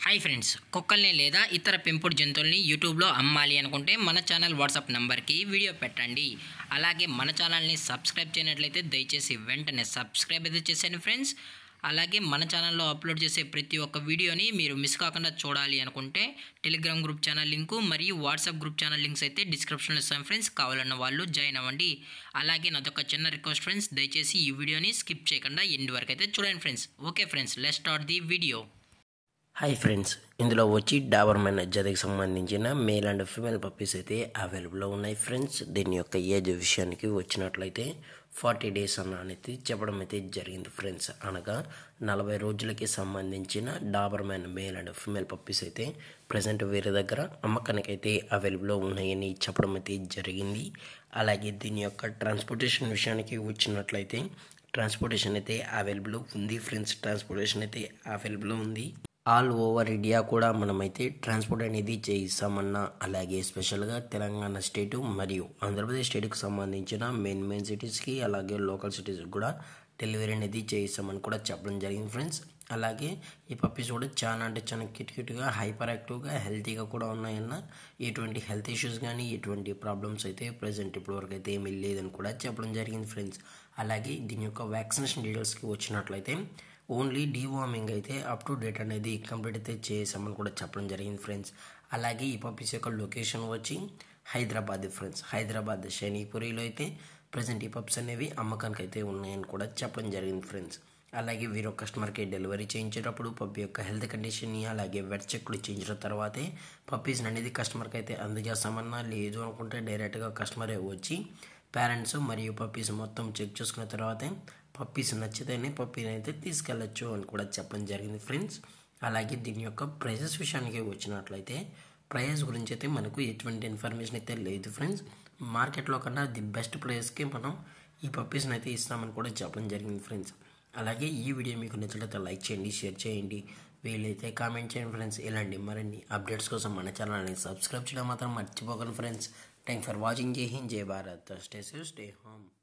hi friends కుక్కల్ని లేదా ఇతర పెంపుడు జంతువుల్ని యూట్యూబ్లో అమ్మాలి అనుకుంటే మన ఛానల్ వాట్సాప్ నంబర్కి వీడియో పెట్టండి అలాగే మన ఛానల్ని సబ్స్క్రైబ్ చేయనట్లయితే దయచేసి వెంటనే సబ్స్క్రైబ్ అయితే చేసేయండి ఫ్రెండ్స్ అలాగే మన ఛానల్లో అప్లోడ్ చేసే ప్రతి ఒక్క వీడియోని మీరు మిస్ కాకుండా చూడాలి అనుకుంటే టెలిగ్రామ్ గ్రూప్ ఛానల్ లింకు మరియు వాట్సాప్ గ్రూప్ ఛానల్ లింక్స్ అయితే డిస్క్రిప్షన్లో ఇస్తాం ఫ్రెండ్స్ కావాలన్న వాళ్ళు జాయిన్ అవ్వండి అలాగే నాదొక చిన్న రిక్వెస్ట్ ఫ్రెండ్స్ దయచేసి ఈ వీడియోని స్కిప్ చేయకుండా ఎండ్ వరకు అయితే చూడండి friends okay friends let start the video hi friends ఇందులో వచ్చి డాబర్మెన్ జతకి సంబంధించిన మేల్ అండ్ ఫీమేల్ పప్పీస్ అయితే అవైలబుల్లో ఉన్నాయి ఫ్రెండ్స్ దీని యొక్క ఏజ్ విషయానికి వచ్చినట్లయితే ఫార్టీ డేస్ అన్న అనేది చెప్పడం అయితే జరిగింది ఫ్రెండ్స్ అనగా నలభై రోజులకి సంబంధించిన doberman male and female puppies అయితే ప్రజెంట్ వేరే దగ్గర అమ్మకానికి అయితే అవైలబుల్లో ఉన్నాయని చెప్పడం అయితే జరిగింది అలాగే దీని యొక్క ట్రాన్స్పోర్టేషన్ విషయానికి వచ్చినట్లయితే ట్రాన్స్పోర్టేషన్ అయితే అవైలబుల్ ఉంది ఫ్రెండ్స్ ట్రాన్స్పోర్టేషన్ అయితే అవైలబుల్ ఉంది ఆల్ ఓవర్ ఇండియా కూడా మనమైతే ట్రాన్స్పోర్ట్ అనేది చేయిస్తామన్నా అలాగే స్పెషల్గా తెలంగాణ స్టేటు మరియు ఆంధ్రప్రదేశ్ స్టేట్కి సంబంధించిన మెయిన్ మెయిన్ సిటీస్కి అలాగే లోకల్ సిటీస్కి కూడా డెలివరీ అనేది చేయిస్తామని కూడా చెప్పడం జరిగింది ఫ్రెండ్స్ అలాగే ఈ పప్పీస్ కూడా చాలా అంటే చాలా క్యూట్ క్యూట్గా హైపర్ యాక్టివ్గా హెల్తీగా కూడా ఉన్నాయన్న ఎటువంటి హెల్త్ ఇష్యూస్ కానీ ఎటువంటి ప్రాబ్లమ్స్ అయితే ప్రజెంట్ ఇప్పటివరకు అయితే ఏమీ లేదని కూడా చెప్పడం జరిగింది ఫ్రెండ్స్ అలాగే దీని యొక్క వ్యాక్సినేషన్ డీటెయిల్స్కి వచ్చినట్లయితే ఓన్లీ డీవార్మింగ్ అయితే అప్ టు డేట్ అనేది కంప్లీట్ అయితే చేసామని కూడా చెప్పడం జరిగింది ఫ్రెండ్స్ అలాగే ఈ పప్పీస్ యొక్క లొకేషన్ వచ్చి హైదరాబాద్ ఫ్రెండ్స్ హైదరాబాద్ శనిపురిలో అయితే ప్రజెంట్ ఈ పప్స్ అనేవి అమ్మకానికి అయితే ఉన్నాయని కూడా చెప్పడం జరిగింది ఫ్రెండ్స్ అలాగే వీరు కస్టమర్కి డెలివరీ చేయించేటప్పుడు పప్పి యొక్క హెల్త్ కండిషన్ని అలాగే వెట్ చెక్లు చేయించిన తర్వాతే పప్పీస్ అనేది కస్టమర్కి అయితే అందజేస్తామన్నా లేదు అనుకుంటే డైరెక్ట్గా కస్టమరే వచ్చి పేరెంట్స్ మరియు పప్పీస్ మొత్తం చెక్ చేసుకున్న తర్వాతే పప్పీస్ నచ్చితేనే పప్పీని అయితే తీసుకెళ్ళచ్చు అని కూడా చెప్పడం జరిగింది ఫ్రెండ్స్ అలాగే దీని యొక్క ప్రైజెస్ విషయానికి వచ్చినట్లయితే ప్రైస్ గురించి అయితే మనకు ఎటువంటి ఇన్ఫర్మేషన్ అయితే లేదు ఫ్రెండ్స్ మార్కెట్లో కన్నా ది బెస్ట్ ప్రైస్కి మనం ఈ పప్పీస్ని అయితే ఇస్తామని కూడా చెప్పడం జరిగింది ఫ్రెండ్స్ అలాగే ఈ వీడియో మీకు నచ్చినట్లయితే లైక్ చేయండి షేర్ చేయండి వీలైతే కామెంట్ చేయండి ఫ్రెండ్స్ ఇలాంటి మరిన్ని అప్డేట్స్ కోసం మన ఛానల్ని సబ్స్క్రైబ్ చేయడం మాత్రం మర్చిపోకండి ఫ్రెండ్స్ థ్యాంక్ ఫర్ వాచింగ్ జై హింద్ జై Bharat stay safe stay home